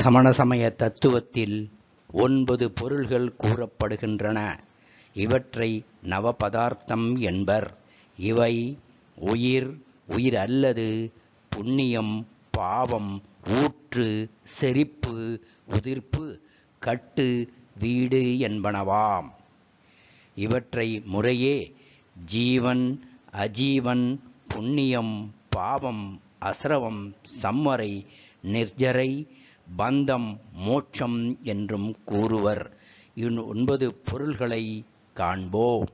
சமண சமய தத்துவத்தில் ஒன்பது பொருள்கள் கூறப்படுகின்றன இவற்றை நவபதார்த்தம் என்பர் இவை உயிர் உயிர் அல்லது புண்ணியம் பாவம் ஊற்று செரிப்பு உதிர்ப்பு கட்டு வீடு என்பனவாம் இவற்றை முறையே ஜீவன் அஜீவன் புண்ணியம் பாவம் அசிரவம் சம்மரை நிர்ஜரை பந்தம் மோட்சம் என்றும் கூறுவர் இன் ஒன்பது பொருள்களை காண்போம்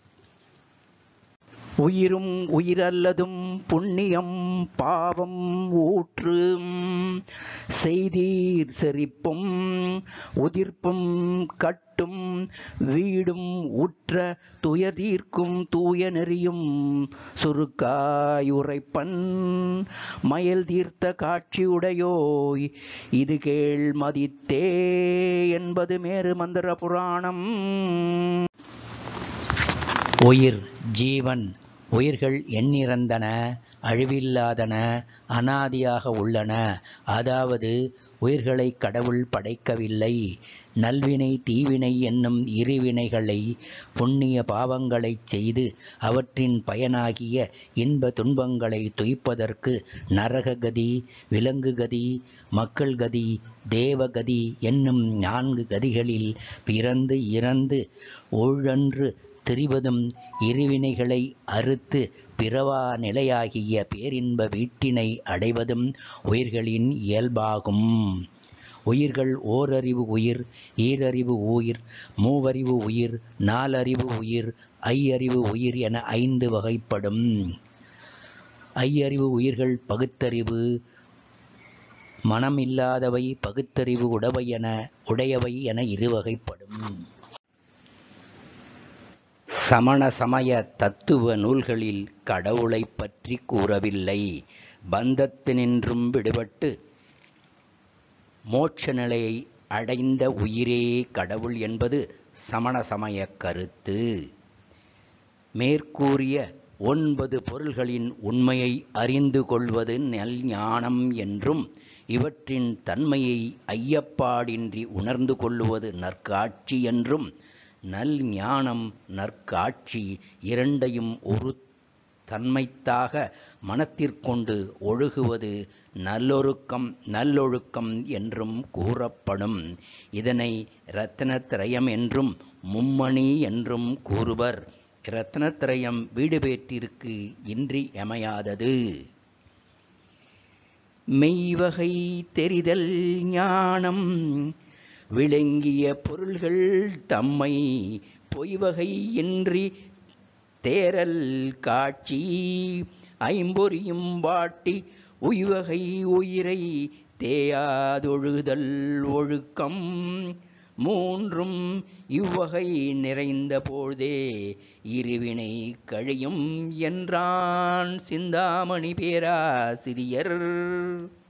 உயிரும் உயிரல்லதும் புண்ணியம் பாவம் ஊற்றும் செய்தீர் செறிப்பும் உதிர்ப்பும் கட்டும் வீடும் உற்ற துயதீர்க்கும் தூய நெறியும் சுருக்காயுரைப்பன் மயல் தீர்த்த காட்சியுடையோய் இது கேள் மதித்தே என்பது மேரு மந்திர புராணம் உயிர் ஜீவன் உயிர்கள் எண்ணிறந்தன அழிவில்லாதன அனாதியாக உள்ளன அதாவது உயிர்களை கடவுள் படைக்கவில்லை நல்வினை தீவினை என்னும் இருவினைகளை புண்ணிய பாவங்களைச் செய்து அவற்றின் பயனாகிய இன்ப துன்பங்களை துய்ப்பதற்கு நரககதி விலங்குகதி மக்கள் கதி தேவகதி என்னும் நான்கு கதிகளில் பிறந்து இறந்து ஊழன்று திரிவதும் இருவினைகளை அறுத்து பிறவா நிலையாகிய பேரின்ப வீட்டினை அடைவதும் உயிர்களின் இயல்பாகும் உயிர்கள் ஓரறிவு உயிர் ஈரறிவு உயிர் மூவறிவு உயிர் நாலறிவு உயிர் ஐயறிவு உயிர் என ஐந்து வகைப்படும் ஐயறிவு உயிர்கள் பகுத்தறிவு மனம் இல்லாதவை பகுத்தறிவு உடவை என உடையவை என இருவகைப்படும் சமண சமய தத்துவ நூல்களில் கடவுளைப் பற்றி கூறவில்லை பந்தத்தினின்றும் விடுபட்டு மோட்ச நிலையை அடைந்த உயிரே கடவுள் என்பது சமண சமய கருத்து மேற்கூறிய ஒன்பது பொருள்களின் உண்மையை அறிந்து கொள்வது நல் ஞானம் என்றும் இவற்றின் தன்மையை ஐயப்பாடின்றி உணர்ந்து கொள்ளுவது நற்காட்சி என்றும் நல் ஞானம் நற்காட்சி இரண்டையும் ஒரு தன்மைத்தாக மனத்திற்கொண்டு ஒழுகுவது நல்லொருக்கம் நல்லொழுக்கம் என்றும் கூறப்படும் இதனை இரத்தினத்திரயம் என்றும் மும்மணி என்றும் கூறுவர் இரத்தினத்திரயம் வீடு பேற்றிற்கு இன்றி அமையாதது மெய்வகை தெரிதல் ஞானம் விளங்கிய பொருள்கள் தம்மை பொய்வகை இன்றி தேரல் காட்சி ஐம்பொறியும் வாட்டி உய்வகை உயிரை தேயாதொழுதல் ஒழுக்கம் மூன்றும் இவ்வகை நிறைந்த போதே இருவினை கழியும் என்றான் சிந்தாமணி பேராசிரியர்